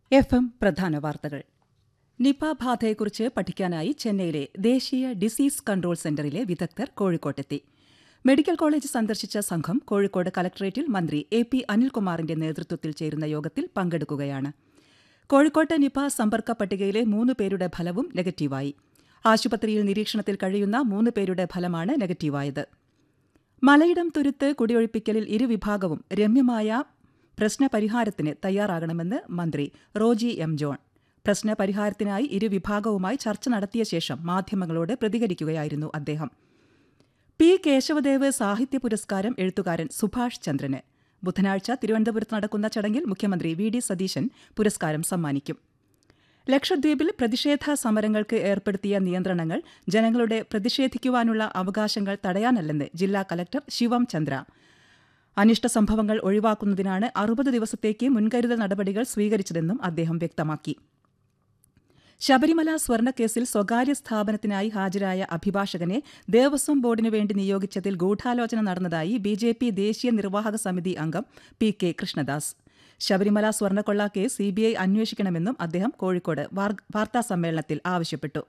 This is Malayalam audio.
എഫ് എം പ്രധാന വാർത്തകൾ നിപ ബാധയെക്കുറിച്ച് പഠിക്കാനായി ചെന്നൈയിലെ ദേശീയ ഡിസീസ് കൺട്രോൾ സെന്ററിലെ വിദഗ്ധർ കോഴിക്കോട്ടെത്തി മെഡിക്കൽ കോളേജ് സന്ദർശിച്ച സംഘം കോഴിക്കോട് കലക്ടറേറ്റിൽ മന്ത്രി എ പി അനിൽകുമാറിന്റെ നേതൃത്വത്തിൽ ചേരുന്ന യോഗത്തിൽ പങ്കെടുക്കുകയാണ് കോഴിക്കോട്ട് നിപ സമ്പർക്ക പട്ടികയിലെ മൂന്ന് പേരുടെ ഫലവും നെഗറ്റീവായി ആശുപത്രിയിൽ നിരീക്ഷണത്തിൽ കഴിയുന്ന മൂന്ന് പേരുടെ ഫലമാണ് നെഗറ്റീവായത് മലയിടം തുരുത്ത് കുടിയൊഴിപ്പിക്കലിൽ ഇരുവിഭാഗവും രമ്യമായ പ്രശ്നപരിഹാരത്തിന് തയ്യാറാകണമെന്ന് മന്ത്രി റോജി എം ജോൺ പ്രശ്നപരിഹാരത്തിനായി ഇരുവിഭാഗവുമായി ചർച്ച നടത്തിയ ശേഷം മാധ്യമങ്ങളോട് പ്രതികരിക്കുകയായിരുന്നു അദ്ദേഹം പി കേശവദേവ് സാഹിത്യ പുരസ്കാരം എഴുത്തുകാരൻ സുഭാഷ് ചന്ദ്രന് ബുധനാഴ്ച തിരുവനന്തപുരത്ത് നടക്കുന്ന ചടങ്ങിൽ മുഖ്യമന്ത്രി വി ഡി സതീശൻ പുരസ്കാരം സമ്മാനിക്കും ലക്ഷദ്വീപിൽ പ്രതിഷേധ സമരങ്ങൾക്ക് ഏർപ്പെടുത്തിയ നിയന്ത്രണങ്ങൾ ജനങ്ങളുടെ പ്രതിഷേധിക്കുവാനുള്ള അവകാശങ്ങൾ തടയാനല്ലെന്ന് ജില്ലാ കലക്ടർ ശിവം ചന്ദ്ര അനിഷ്ട സംഭവങ്ങൾ ഒഴിവാക്കുന്നതിനാണ് അറുപത് ദിവസത്തേക്ക് മുൻകരുതൽ നടപടികൾ സ്വീകരിച്ചതെന്നും അദ്ദേഹം വ്യക്തമാക്കി ശബരിമല സ്വർണ്ണക്കേസിൽ സ്വകാര്യ സ്ഥാപനത്തിനായി ഹാജരായ അഭിഭാഷകനെ ദേവസ്വം ബോർഡിനു വേണ്ടി നിയോഗിച്ചതിൽ ഗൂഢാലോചന നടന്നതായി ബി ജെ പി ദേശീയ നിർവാഹക സമിതി അംഗം പി കെ കൃഷ്ണദാസ് ശബരിമല സ്വർണ്ണക്കൊള്ള കേസ് സിബിഐ അന്വേഷിക്കണമെന്നും അദ്ദേഹം കോഴിക്കോട് വാർത്താസമ്മേളനത്തിൽ ആവശ്യപ്പെട്ടു